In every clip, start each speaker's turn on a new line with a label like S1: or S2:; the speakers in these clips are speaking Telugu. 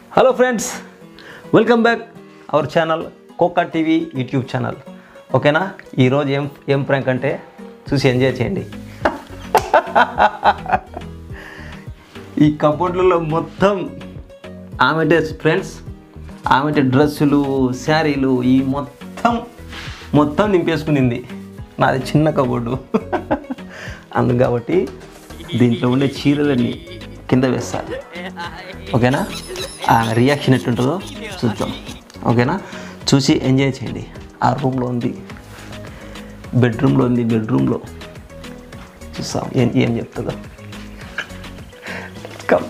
S1: Hello friends welcome back our channel Koka TV YouTube channel ఓకేనా ఈరోజు ఏం ఏం ప్రాంక్ అంటే చూసి ఎంజాయ్ చేయండి ఈ కబోర్డ్లలో మొత్తం ఆమెటే ఫ్రెండ్స్ ఆమెటే డ్రెస్సులు శారీలు ఈ మొత్తం మొత్తం నింపేసుకునింది నాది చిన్న కబోర్డు అందు కాబట్టి దీంట్లో ఉండే చీరలన్నీ కింద వేస్తారు ఓకేనా ఆ రియాక్షన్ ఎట్లుంటుందో చూద్దాం ఓకేనా చూసి ఎంజాయ్ చేయండి ఆ రూమ్లో ఉంది బెడ్రూమ్లో ఉంది బెడ్రూమ్లో చూస్తాం ఏం ఏం చెప్తుందో కమ్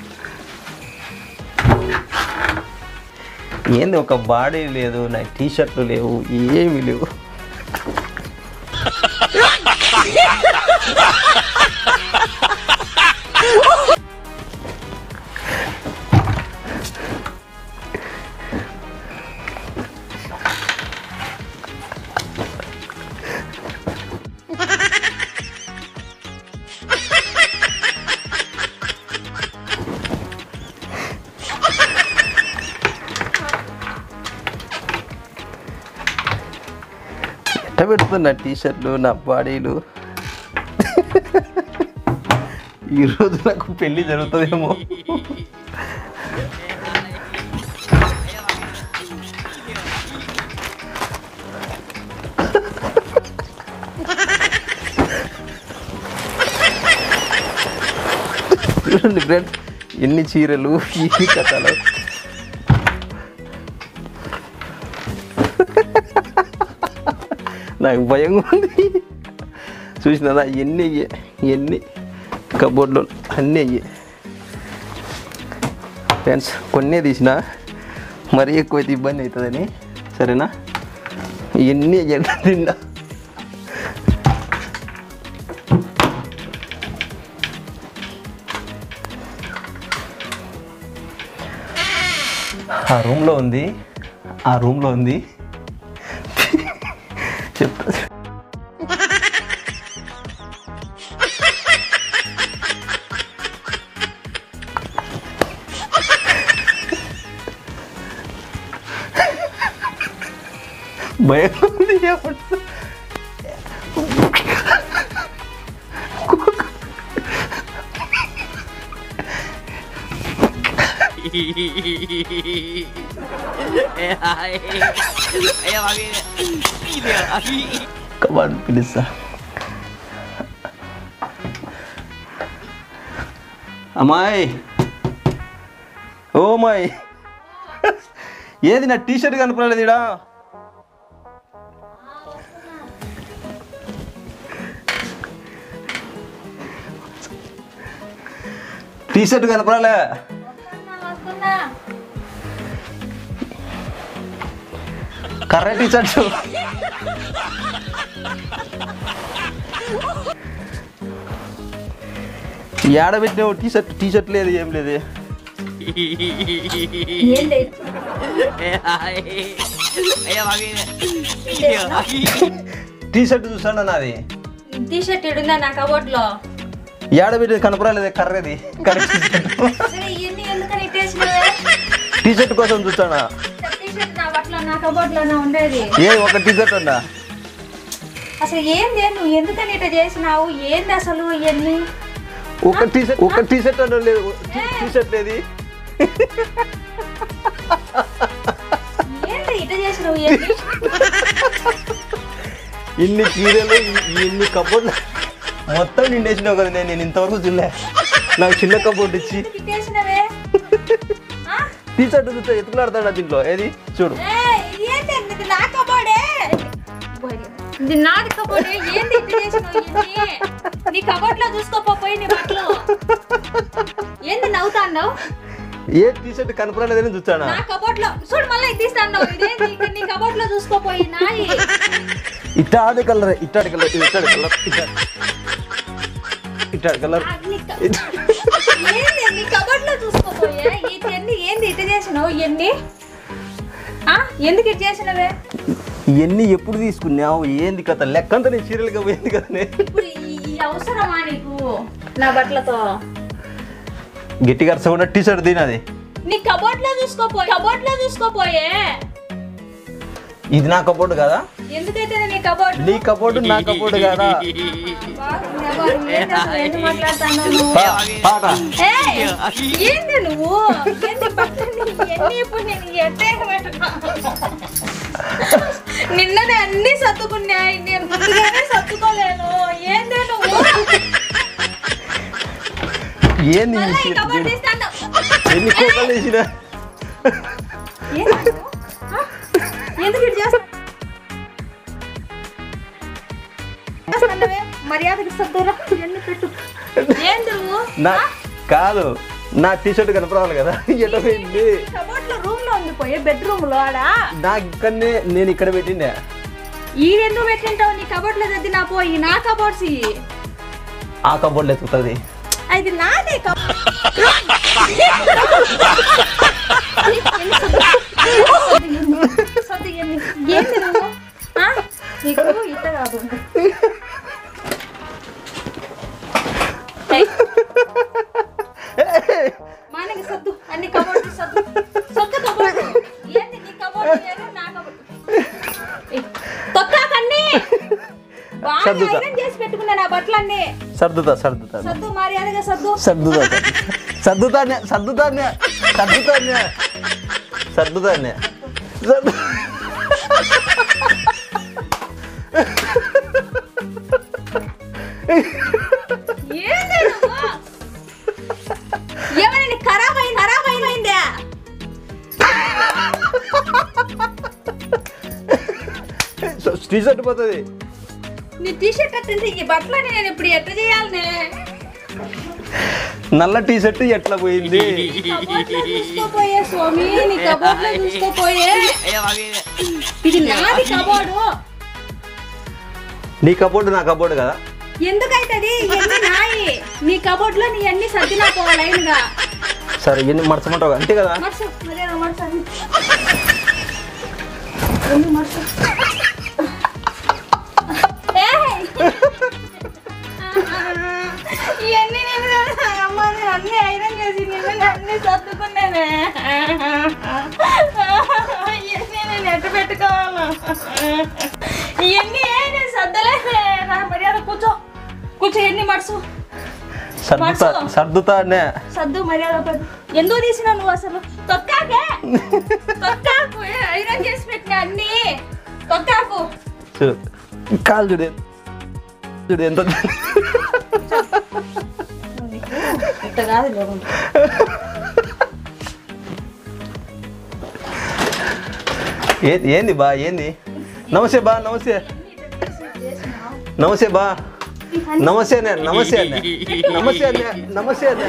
S1: ఏంది ఒక బాడీ లేదు నా టీ షర్ట్లు లేవు ఏమీ లేవు ఎట్ట పెడుతున్నా టీ షర్ట్లు నా బాడీలు ఈరోజు నాకు పెళ్ళి జరుగుతుందేమో చూడండి ఫ్రెండ్ ఎన్ని చీరలు ఈ కథలు నాకు భయంగా ఉంది చూసినా ఎన్ని అయ్యే ఎన్ని కబోర్డ్లో అన్నీ అయ్యే ఫ్రెండ్స్ కొన్నే తీసిన మరీ ఎక్కువైతే ఇబ్బంది అవుతుందని సరేనా ఎన్ని అయ్యాను నిన్న ఆ రూమ్లో ఉంది ఆ రూమ్లో ఉంది చెప్తా భయం ఉంది ఏమంటా కమాన్ పిలుస్తా అమ్మాయి ఓ అమ్మాయి ఏది నా టీ షర్ట్ కనపడలేదు ఇడా టీ షర్ట్ కనపడలే కర్ర టీ షర్ట్ ఏడబెట్టినావు టీ షర్ట్ టీ షర్ట్ లేదు ఏం లేదు
S2: ఏంటి
S1: టీ షర్ట్ చూసాను నాది
S2: టీ షర్ట్ ఇడుందా నా కబోర్డ్ లో
S1: ఏడబెట్టి కనపడలేదు కర్రది కర్ర
S2: అసలు ఇవన్నీ ఎందుకని ఇట్టేసినవే
S1: టీ షర్ట్ కోసం చూస్తానా
S2: టీ షర్ట్ నా బట్టలో నా కబోర్డ్ లోనే ఉండేది
S1: ఏ ఒక టీ షర్ట్ ఉందా
S2: అసలు ఏంది నువ్వు ఎందుకని ఇట్లా చేసినావు ఏంది అసలు ఇవన్నీ
S1: ఒక టీ షర్ట్ ఒక టీ షర్ట్ అంటే లేదు టీ షర్ట్ లేదు
S2: ఏంది ఇట్లా చేసినావు ఇవన్నీ
S1: ఇన్ని చీరలు ఇన్ని- ఇన్ని కబోర్డ్లు మొత్తం నిండేసినావు కదా నేను నేను ఇంతవరకు చూడలే నాకు చిన్న కబోర్డ్ ఇచ్చి
S2: ఎందుకు ఇట్టేసినవే ఆ?
S1: టీ షర్ట్ చూస్తే ఎత్తుకులాడతాడు దీంట్లో ఏది చూడు
S2: ఏయ్, ఏంది ఇది నా కబోర్డే ఇది నాది కబోర్డే ఏంది ఇట్లా చేసినావు ఇవన్నీ నీ కబోర్డ్ లో చూసుకోపోయి నీ బట్టలు ఏంది నవ్వుతాండవు
S1: ఏ టీ షర్ట్ కనపడలేదని చూస్తానా
S2: నా కబోర్డ్ లో చూడు మళ్ళీ ఇది తీస్తాను ఇదేంటి ఇక్కడ నీ కబోర్డ్ లో చూసుకోపోయి నాయి
S1: ఇట్టాది కలర్ ఇట్టాడి కలర్ ఇట్టాడి కలర్ ఇట్టాడి కలర్
S2: ఆ, నీ క- ఏంది నీ కబోర్డ్ లో చూసుకోపోయే ఇవన్నీ ఏంది ఇట్లా చేసినావు ఇవన్నీ ఆ ఎందుకు ఇట్లా చేసినవే
S1: ఇవన్నీ ఎప్పుడు తీసుకున్నావు ఏంది కథ లెక్కంతా నేను సీరియల్గా పోయింది కదా
S2: ఇప్పుడు ఈ ఈ అవసరమా నీకు నా బట్టలతో
S1: గట్టిగా అరసకుండా టీ షర్ట్ తినది
S2: నీ కబోర్డ్ లో చూసుకోపోయి కబోర్డ్ లో చూసుకోపోయే
S1: ఇది నా కబోర్డు కదా
S2: ఎందుకైతే నీ కబోర్డ్
S1: నీ కబోర్డు నా కబోర్డు కదా పా, పాట
S2: ఏయ్, ఏంది నువ్వు ఏంది బట్టలు ఎన్ని ఇప్పుడు నేను ఎట్టే పెట్టుకో నిన్ననే అన్ని సర్దుకున్నాయి నేను ముందుగానే సర్దుకోలేను ఏంది నువ్వు
S1: ఏంది ఈ
S2: మళ్ళీ ఈ
S1: shit?
S2: కబోర్డ్ తీస్తాను
S1: ఎన్ని కోకలు వేసిన
S2: ఏంది నువ్వు? ఆ? ఎందుకు ఇటు చేస్తా చేస్తానవే? మర్యాదకి సర్దురా ఇవన్నీ పెట్టు ఏంది నువ్వు
S1: నా కాదు నా టీ షర్ట్ కనపడాలి కదా ఎట పోయింది
S2: కబోర్డ్ లో రూమ్ లో ఉంది పోయే బెడ్రూమ్ లో ఆడ
S1: నా ఇక్కడనే నేను ఇక్కడ పెట్టిండే
S2: ఈడెందుకు పెట్టింటావు నీ కబోర్డ్ లో తెద్ది నా పోయి నా కబోర్డ్స్ ఇయ్యి.
S1: ఆ కబోర్డు ఎత్తుతుంది
S2: అది నాదే కబోర్డ్ సర్ది ఎన్ని? ఏంది నువ్వు ఆ? నీకు ఇట్ట కాదు ఏయ్. మనకి సద్దు అన్ని కబోర్డ్ సద్దు సొక్క కబోర్డ్ ఏంది నీ కబోర్డ్ లేదు నా కబోర్డ్ ఏయ్, తొక్కాకన్నీ బాగా
S1: సర్దుతా.
S2: ఐరన్ చేసి పెట్టుకున్నా నా బట్టలన్నీ
S1: సర్దుతా సర్దుతా
S2: సద్దు మర్యాదగా సద్దు
S1: సర్దుతా సర్దుతానే సర్దుతానే సర్దుతానే సర్దుతానే సర్దు
S2: ఏంది నువ్వు ఏమైనా నీకు ఖరాబ్ అయింది ఖరాబ్ అయిపోయిందా
S1: టీ షర్ట్ పోతుంది
S2: నీ టీ షర్ట్ అట్టింది ఈ బట్టలని నేను ఇప్పుడు ఎట్లా చేయాలనే
S1: నల్ల టీ షర్ట్ ఎట్లా పోయింది
S2: కబోర్డ్లో చూసుకోపోయే స్వామి నీ కబోర్డ్లో చూసుకోపోయే ఇది నాది కబోర్డు
S1: నీ కబోర్డు నా కబోర్డు కదా
S2: ఎందుకైతుంది ఇవన్నీ నాయి నీ కబోర్డ్ లో నీ అన్ని సర్దినా పోవాలి లైన్గా
S1: సరే ఎన్ని మడచమంటావు అంతే కదా
S2: మర్చు మరేదో మర్చు అన్ని. ఎన్ని మర్చు ఏయ్! ఇవన్నీ నేను అమ్మ నేను అన్ని ఐరన్ చేసి నిన్న అన్ని సర్దుకున్నానే ఇవన్నీ నేను ఎట్టు పెట్టుకోవాలా ఇవన్నీ ఏ నేను సర్దలేదే నా మర్యాద కూర్చో కూర్చో ఎన్ని మడుసు
S1: సర్దుతా
S2: మర్చు.
S1: సర్దుతానే
S2: సద్దు మర్యాద పడు ఎందుకు తీసినా నువ్వు అసలు తొక్కాకే తొక్కాకు ఏ, ఐరన్ చేసి పెట్టిన అన్ని తొక్కాకు
S1: చూడు కాలు చూడు చూడు ఎంత
S2: ఇట్ట కాదు లేవు.
S1: ఏ- ఏంది బా ఏంది నమస్తే బా నమస్తే నమస్తే బా నమస్తే అన్న నమస్తే అన్న నమస్తే అన్న నమస్తే అన్న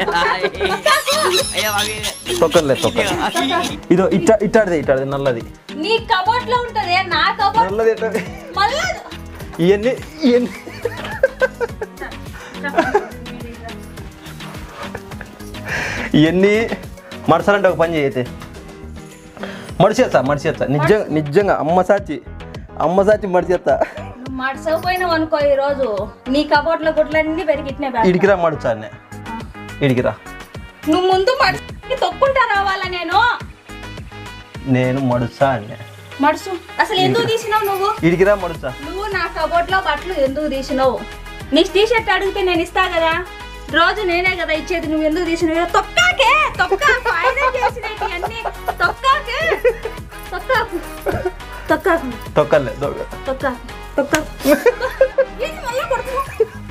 S1: తొక్కర్లే తొక్కర్ ఇదో ఇట్ట ఇట్టాడిదే ఇట్టాడిదే నల్లది
S2: నీ కబోర్డ్ లో ఉంటది నా కబోర్డ్
S1: నల్లది ఎట్ట
S2: మళ్ళా
S1: ఇవన్నీ ఇవన్నీ ఇవన్నీ మడసాలంటే ఒక పని చేయతే మడిచేస్తా మడిచేస్తా నిజంగా నిజంగా అమ్మ సాచి అమ్మ సాచి మడిచేస్తా
S2: నువ్వు మడసకపోయినావు అనుకో ఈ రోజు నీ కబోర్డ్ లో గుడ్లన్నీ పెరిగిట్నే
S1: ఇడికిరా మడుచా అన్న ఇడికిరా
S2: నువ్వు ముందు మడిసి తొక్కుంటా రావాలా నేను
S1: నేను మడుచా అన్న
S2: మడుసు అసలు ఎందుకు తీసినావు నువ్వు
S1: ఇడికిరా మడుచా
S2: నువ్వు నా కబోర్డ్ లో బట్టలు ఎందుకు తీసినావు నీ టీ షర్ట్ అడిగితే నేను ఇస్తా కదా రోజు నేనే కదా ఇచ్చేది నువ్వు ఎందుకు తీసినావు తొక్కాకే తొక్కాకు ఐరన్ చేసినవి అన్ని తొక్కాకే తొక్కాకు తొక్కాకు
S1: తొక్కర్లే తొక్క
S2: తొక్కాకు తొక్కాకు ఏంది మళ్ళా కొడుతున్నావు?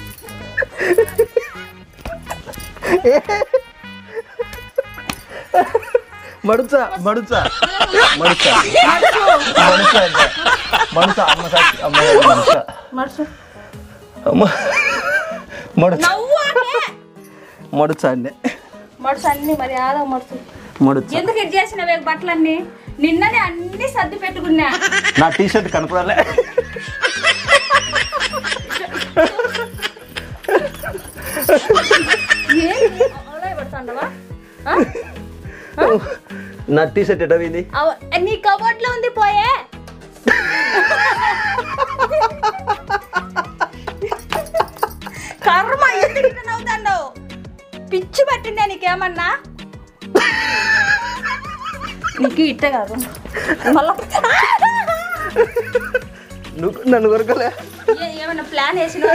S1: మడుచా మడుచా మడుచా మడుచా అన్న మడుచా అమ్మ సాచి అమ్మ మడుచా
S2: మడుసు
S1: అమ్మ మడుచా
S2: నవ్వాకే
S1: మడుచా అండి
S2: మడుసు అన్ని మరి ఆదా మడుసు
S1: మడుచా
S2: ఎందుకు ఇది చేసినవే బట్టలన్నీ నిన్ననే అన్ని సర్ది పెట్టుకున్నా
S1: నా టీ షర్ట్ కనపడాలే
S2: ఏంది? అవలే పడుతుండవా? ఆ?
S1: నా టీ షర్ట్ ఎట పోయింది
S2: అవ- నీ కబోర్డ్ లో ఉంది పోయే కర్మ ఎందుకు ఇట్లా నవ్వుతాండవు పిచ్చి పట్టిందా నీకేమన్నా నీకు ఇట్టే కాదు మళ్ళా
S1: నువ్వు నన్ను కొరకలే
S2: ఏ- ఏమన్నా ప్లాన్ వేసినా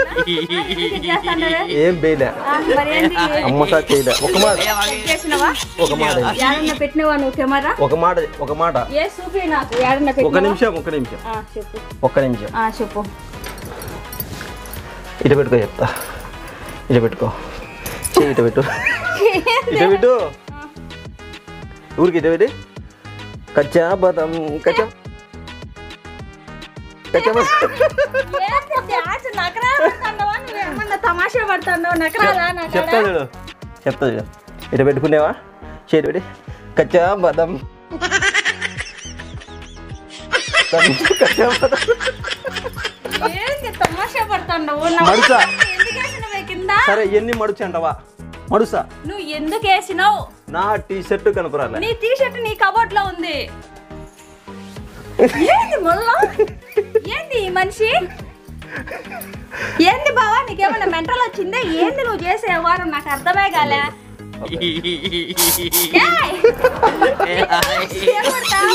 S1: ఏం బేలే
S2: మరి ఏంటి
S1: అమ్మ సార్ చేయలే ఒక మాట
S2: చేసినావా
S1: ఒక మాట
S2: ఏడన్నా పెట్టినవా నువ్వు కెమెరా
S1: ఒక మాట ఒక మాట
S2: ఏ చూపి నాకు ఏడన్నా
S1: ఒక
S2: పెట్టినవా
S1: నిమిషం ఒక నిమిషం
S2: ఆ, చెప్పు
S1: ఒక్క నిమిషం
S2: ఆ, చెప్పు
S1: ఇటు పెట్టుకో చెప్తా ఇటు పెట్టుకో చెయ్యి ఇటు పెట్టు ఇటు పెట్టు ఊరికి ఇటు పెట్టి కచ్చా బదం కచ్చా కచ్చా బదం
S2: ఏంటి డాన్స్ నకరా పడతాండవా? నువ్వేమన్నా తమాషా పడుతున్నావు నకరాలా
S1: చెప్తా
S2: నకరా
S1: చూడు చెప్తా చూడు ఇటు పెట్టుకునేవా చేతి పెట్టి కచ్చా బదం కచ్చా బదం
S2: ఏంటి తమాషా పడుతున్నావు నా
S1: మడుసా.
S2: ఎందుకు వేసినవే కింద
S1: సరే ఎన్ని మడుచు అంటవా మడుసా
S2: నువ్వు ఎందుకు వేసినావు
S1: నా టీ షర్ట్ కనపరాలే
S2: నీ టీ షర్ట్ నీ కబోర్డ్ లో ఉంది ఏంది మళ్ళా ఏంది ఈ మనిషి ఏంది బావా నీకేమన్నా మెంటల్ వచ్చిందా ఏంది నువ్వు చేసే వ్యవహారం నాకు అర్థమే కాలే ఏయ్! ఏం కొడతావ్?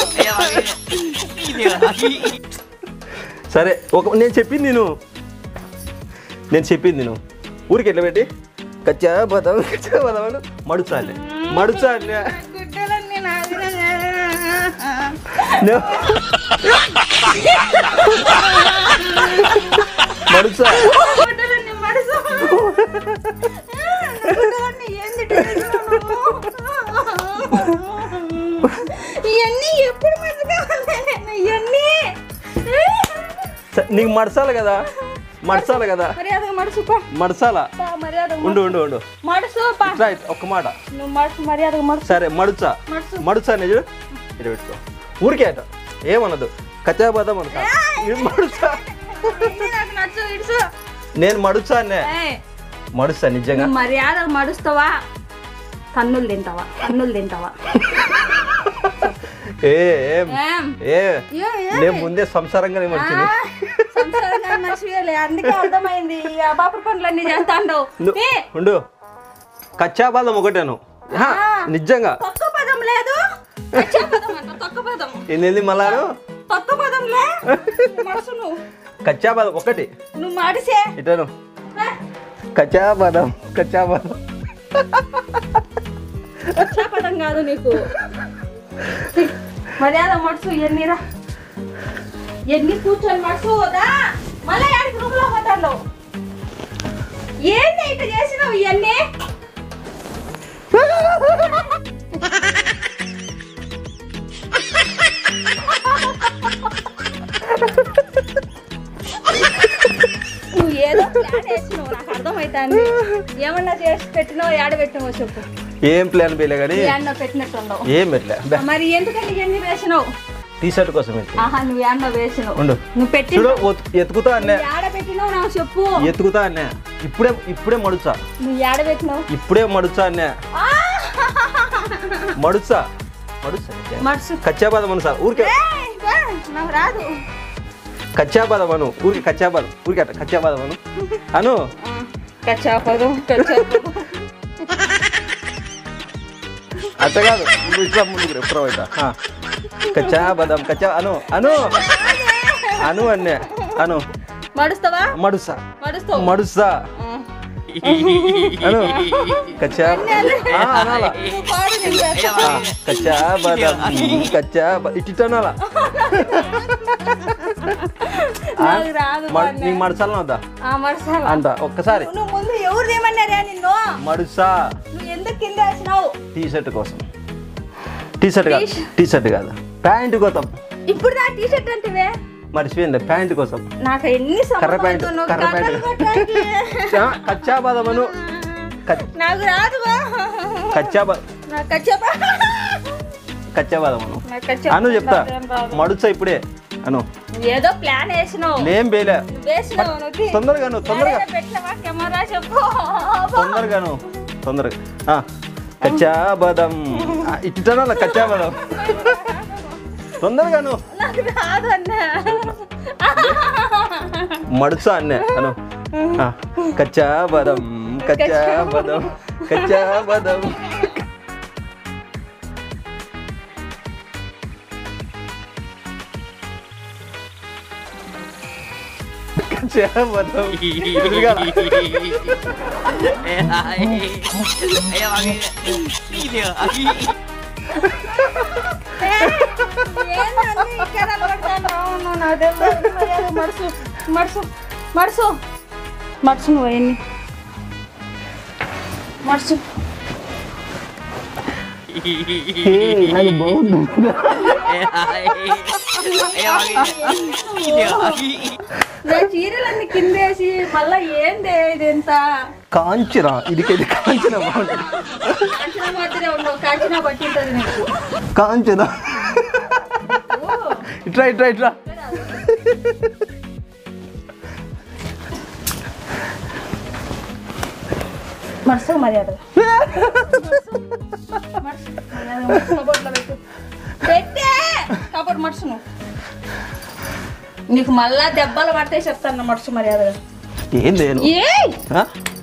S1: సరే ఒక నేను చెప్పింది నేను నేను చెప్పింది నేను ఊరికి ఎట్లా పెట్టి కచ్చా బదం కచ్చా బదం అని మడుచాలి మడుచాలి
S2: గుడ్డలన్నీ నాదిన
S1: మడుచా
S2: గుడ్డలన్నీ మడుసు గుడ్డలన్నీ ఏంది ఇవన్నీ ఎప్పుడు మర్చిపోవాలి ఇవన్నీ
S1: స- నీకు మడసాలి కదా మడసాలి కదా
S2: మర్యాదగా మడుసు పా
S1: మడసాలా
S2: పా, మర్యాదగా
S1: ఉండు ఉండు ఉండు
S2: మడుసు పా
S1: రైట్ ఒక్క మాట
S2: నువ్వు మడుసు మర్యాదగా మడుసు
S1: సరే మడుచా
S2: మడుసు
S1: మడుచా నిజు ఇటు పెట్టుకో ఊరికే అట ఏమనదు కచ్చా బదం అనుకో ఇది మడుచా
S2: ఇది నాకు నచ్చు ఇడుసు
S1: నేను మడుచా అన్నే
S2: ఏయ్,
S1: మడుస్తా నిజంగా
S2: నువ్వు మర్యాదగా మడుస్తావా కన్నులు తింటావా కన్నులు తింటావా
S1: ఏ ఏం
S2: ఏం
S1: ఏ
S2: ఏ, ఏ?
S1: నేను ముందే సంసారంగానే మడిచింది
S2: ఆ, సంసారంగా మర్చిపోయలే అందుకే అర్థమైంది ఈ అబాపు పనులన్నీ చేస్తాండవు
S1: ను-
S2: ఏ,
S1: ఉండు కచ్చా బాదం ఒకటేను హా, నిజంగా
S2: తొక్క పదం లేదు కచ్చా పదం అంట తొక్క పదం
S1: ఎన్ని మళ్ళాను
S2: తొక్క పదంలే మనసు నువ్వు
S1: కచ్చా బాదం ఒకటి
S2: నువ్వు మాడిసే
S1: ఇటను కచ్చా బాదం కచ్చా బాదం
S2: కచ్చా పదం కాదు నీకు మర్యాద మడుసు ఎన్నిరా ఎన్ని కూర్చొని మడుసు వదా మళ్ళీ ఆడికి రూమ్లో పోతాడు ఏంది ఇట్లా చేసినావు ఇవన్నీ నువ్వు ఏదో ప్లాన్ వేసినావు నాకు అర్థమవుతాంది ఏమన్నా చేసి పెట్టినావు ఏడ పెట్టినావో చెప్పు
S1: ఏం ప్లాన్ పేలే కానీ
S2: ఏమన్నా పెట్టినట్టుండవు
S1: ఏం పెట్టలే
S2: మరి ఎందుకని ఇవన్నీ వేసినావు
S1: టీ షర్ట్ కోసం పెట్టి
S2: ఆహా నువ్వు ఏమన్నా వేసినావు
S1: ఉండు
S2: నువ్వు పెట్టి
S1: చూడు ఒత్- ఎత్తుకుతా అన్నే
S2: ఏడ పెట్టినావు నాకు చెప్పు
S1: ఎత్తుకుతా అన్నే ఇప్పుడే ఇప్పుడే మడుచా
S2: నువ్వు ఏడ పెట్టినావు
S1: ఇప్పుడే మడుచా అన్నే
S2: ఆ!
S1: మడుచా మడుచా నిజంగా.
S2: మడుసు
S1: కచ్చా బాదం అను సార్ ఊరికే
S2: ఏయ్, బా, నాకు రాదు
S1: కచ్చా బాదం అను ఊరికి కచ్చా బాదం ఊరికి అట్ట కచ్చా బాదం అను అను
S2: ఆ, కచ్చాపదం కచ్చాపదం
S1: అట్ట కాదు నువ్వు ఇట్లా ముందుకు ఎప్పుడు అవుతా కచ్చా బాదం కచ్చా అను అను అను అన్నే అను
S2: మడుస్తావా
S1: మడుసా
S2: మడుస్తావు
S1: మడుసా
S2: ఆ.
S1: అను కచ్చా ఆ, అనాలా
S2: నువ్వు పాడు నేను చేస్తా.
S1: ఆ, కచ్చా బాదం కచ్చా బ- ఇటు ఇటు అనాలా ఆ?
S2: నాకు రాదు
S1: మడ్-
S2: బాగా.
S1: నీకు మడసాలను వద్దా
S2: ఆ, మడుస్తావా?
S1: అంట ఒక్కసారి
S2: నువ్వు ముందు ఎవరు ఏమన్నారా నిన్ను
S1: మడుసా
S2: నువ్వు ఎందుకు కింద వేసినావు
S1: టీ షర్ట్ కోసం టీ షర్ట్ కాదు
S2: టీ-
S1: టీ షర్ట్ కాదు ప్యాంట్ కోసం
S2: ఇప్పుడు నా టీ షర్ట్ అంటే
S1: మర్చిపోయింది ప్యాంట్ కోసం
S2: నాకు ఎన్ని
S1: కర్ర ప్యాంటు,
S2: సంబంధాలు
S1: కర్ర ప్యాంటు. ఆ, కచ్చా బాదమను క-
S2: నాకు రాదు బా.
S1: కచ్చా బా
S2: నాకు కచ్చా బా.
S1: కచ్చా బాదమను
S2: నాకు కచ్చా
S1: అను చెప్తా
S2: నాకేం రాదు.
S1: మడుచా ఇప్పుడే అను
S2: ఏదో ప్లాన్ వేసినావు
S1: నేం బేలే
S2: నువ్వు వేసినావు నువ్వు
S1: తొందరగాను తొందరగా
S2: ఎవరైనా పెట్టినవా కెమెరా చెప్పు
S1: తొందరగాను తొందరగా ఆ, కచ్చా బాదం ఆ, ఇట్టనాల కచ్చా బాదం తొందరగాను
S2: నాకు రాదు అన్న
S1: మడుచా అన్నే అను ఆ, కచ్చా బాదం కచ్చా బాదం కచ్చా బాదం కచ్చా బదాం ఎదురుగా రా.
S2: ఏందన్నీ ఇక్కడ నిలబడతాన్నావు? నువ్వు నా దగ్గర మర్యాద మడుసు మడుసు మడుసు మడుసు నువ్వు ఎన్ని మడుసు
S1: ఏయ్, అది బాగుంది
S2: నా చీరలన్నీ కిందేసి మళ్ళా ఏంది ఇది ఎంత
S1: కాంచన ఇదికెళ్ళి కాంచన బాగుంటుంది
S2: కాంచన మాత్రమే ఉండవు కాంచన పట్టింటది నీకు
S1: కాంచన ఇట్రా ఇట్రా ఇట్రా
S2: మడుసు మర్యాద మడుసు మర్యాద మడుసు కబోర్డ్లో పెట్టు పెట్టే కబోర్డ్ మడుసును నీకు మళ్ళా దెబ్బలు పడితే చెప్తాను మడుసు మర్యాదగా
S1: ఏం నేను
S2: ఏయ్
S1: ఆ?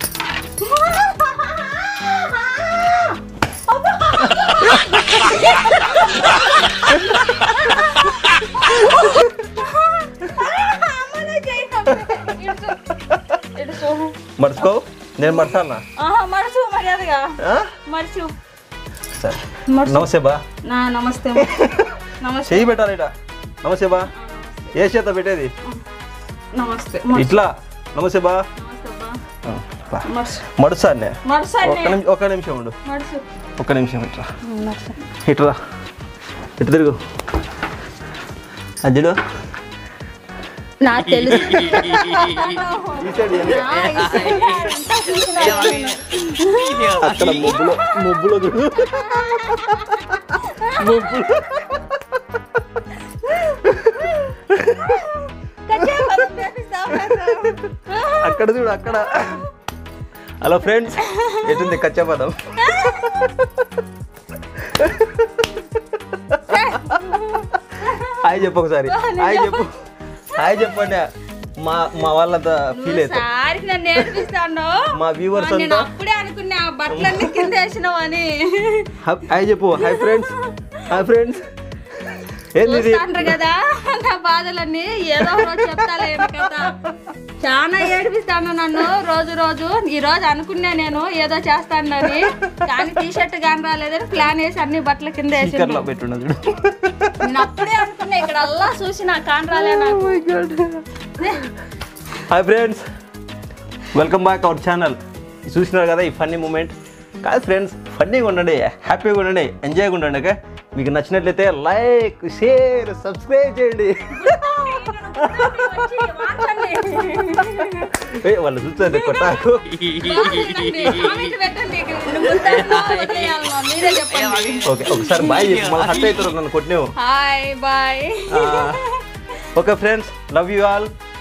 S1: మడుచుకో నేను మడతానా
S2: మడుసు మర్యాదగా
S1: ఆ?
S2: మడుసు
S1: సరే
S2: మడుసు
S1: నమస్తే బా
S2: నా నమస్తే నమస్తే
S1: చెయ్యి పెట్టాలి ఇట నమస్తే బా ఏ చేత పెట్టేది
S2: నమస్తే
S1: ఇట్లా నమస్తే బా
S2: నమస్తే అబ్బా.
S1: ఆ, బా.
S2: మడుసు
S1: మడుసా అన్నే
S2: మడుసు
S1: ఒక్క
S2: అన్నే.
S1: నిమిషం ఒక్క నిమిషం ఉండు
S2: మడుసు
S1: ఒక్క నిమిషం ఇట్లా
S2: మడుసు
S1: ఇట్రా ఇటు తిరుగు అజ్జుడు
S2: నాకు తెలుసు
S1: ఈ సైడ్ ఏంటి?
S2: ఆ, ఈ సైడ్ అంతా చూసినా.
S1: అక్కడ ముబ్బులో ముబ్బులో తిరుగు ముబ్బులో
S2: కచ్చా పదం చేపిస్తావు నాకు.
S1: అక్కడ చూడు అక్కడ హలో ఫ్రెండ్స్ ఎటుంది కచ్చా పదం హాయ్ చెప్పు ఒకసారి హాయ్ చెప్పు హాయ్ చెప్పండి మా మా వాళ్ళంతా ఫీల్ అవుతారు
S2: సారి నన్ను నేర్పిస్తాను
S1: మా viewers
S2: నేను
S1: అంతా-
S2: అప్పుడే అనుకున్నా ఆ బట్టలన్నీ కింద వేసినావు అని
S1: హాయ్ చెప్పు హాయ్ ఫ్రెండ్స్ హాయ్ ఫ్రెండ్స్ ఏంది ఇది
S2: చూస్తాండ్రు కదా నా బాధలన్నీ ఏదో ఒక రోజు చెప్తాలే కదా చాలా ఏడిపిస్తాను నన్ను రోజు రోజు ఈ రోజు అనుకున్నా నేను ఏదో చేస్తానని కానీ టీ షర్ట్ కానీ రాలేదని ప్లాన్ వేసి అన్ని బట్టల కింద వేసి
S1: స్పీకర్లో పెట్టున్నది చూడు
S2: నేను అప్పుడే అనుకున్నా ఇక్కడ అల్లా చూసి నా కాన్ రాలే నాకు
S1: hi friends welcome back our channel చూసినారు కదా ఈ ఫన్నీ మూమెంట్ కాదు ఫ్రెండ్స్ ఫన్నీగా ఉండండి హ్యాపీగా ఉండండి ఎంజాయ్గా ఉండండి ఓకే మీకు నచ్చినట్లయితే లైక్ షేర్ సబ్స్క్రైబ్ చేయండి ఏ వాళ్ళు చూస్తుంది కొట్టాకు
S2: కామెంట్ పెట్టండి ముందన్నా వదిలేయాలన్నా? మీరే చెప్పండి
S1: ఓకే ఒకసారి బాయ్ చెప్పు మళ్ళీ హట్ అవుతారు నన్ను కొట్టినావు
S2: hi bye
S1: okay friends love you all